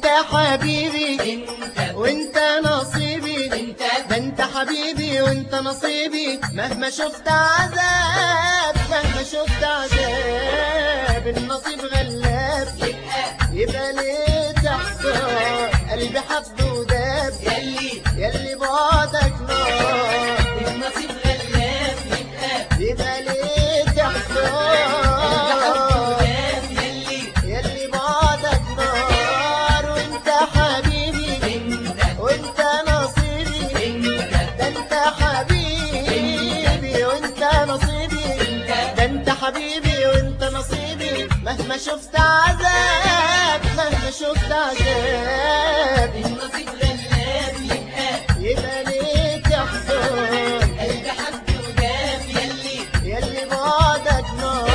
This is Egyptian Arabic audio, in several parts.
حبيبي انت وانت نصيبي انت ده انت حبيبي وانت نصيبي مهما شفت عذاب مهما شفت عذاب النصيب غلاب يبقى يبقى ليه تحصل قلبي حب وداب يلي يلي بعدك نار النصيب غلاب يبقى يبقى ليه تحصل غلاب يلي يلي بعدك نار وانت حبيبي انت وانت نصيبي انت ده انت حبيبي وانت نصيبي ده انت حبيبي وانت نصيبي مهما شفت عذاب مهما شفت عذاب النصيب غلاب يبقى يبقى ليه تحزن قلبي حب وداب يلي يلي بعدك نار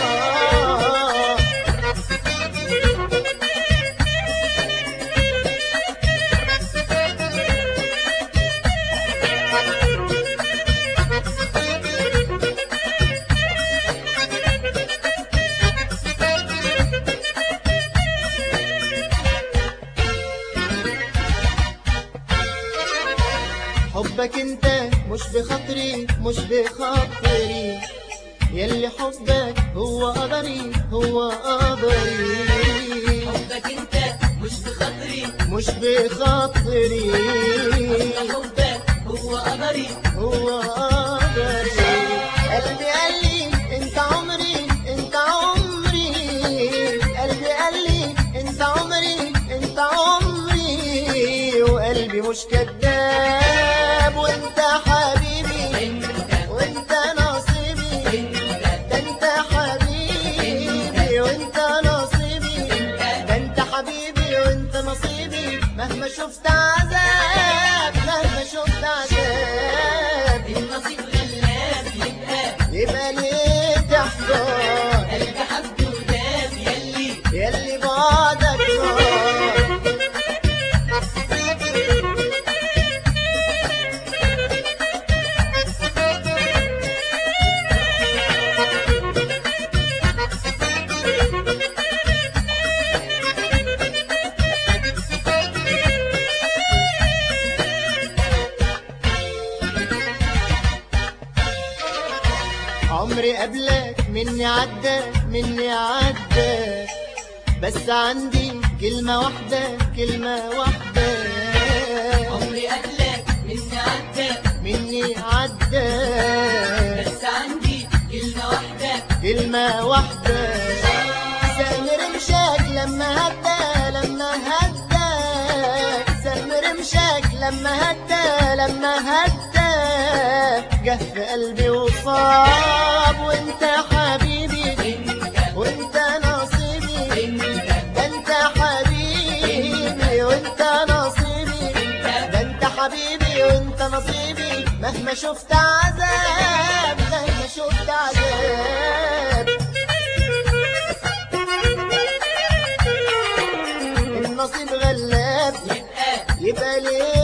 حبك انت مش بخاطري مش بخاطري يلي حبك هو قدري هو قدري حبك انت مش بخاطري مش بخاطري حبك هو قدري هو قدري قلبي قال لي انت عمري انت عمري قلبي قال لي انت عمري انت عمري وقلبي مش كذاب وانت حبيبي انت وانت نصيبي انت ده انت حبيبي وانت نصيبي ده انت حبيبي وانت نصيبي مهما شفت عذاب مهما شفت عذاب النصيب غلاب يبقى يبقى ليه تحزن قلبي حب وداب يلي يلي بعدك نار عمري قبلك مني عدى مني عدى بس عندي كلمة واحدة كلمة واحدة عمري قبلك مني عدى مني عدى بس عندي كلمة واحدة كلمة واحدة سامر مشاك لما هدى لما هدى سامر مشاك لما هدى لما هدى جه في قلبي وصاب وانت حبيبي انت وانت نصيبي انت ده انت حبيبي وانت نصيبي ده انت حبيبي وانت نصيبي مهما شفت عذاب مهما شفت عذاب النصيب غلاب يبقى يبقى ليه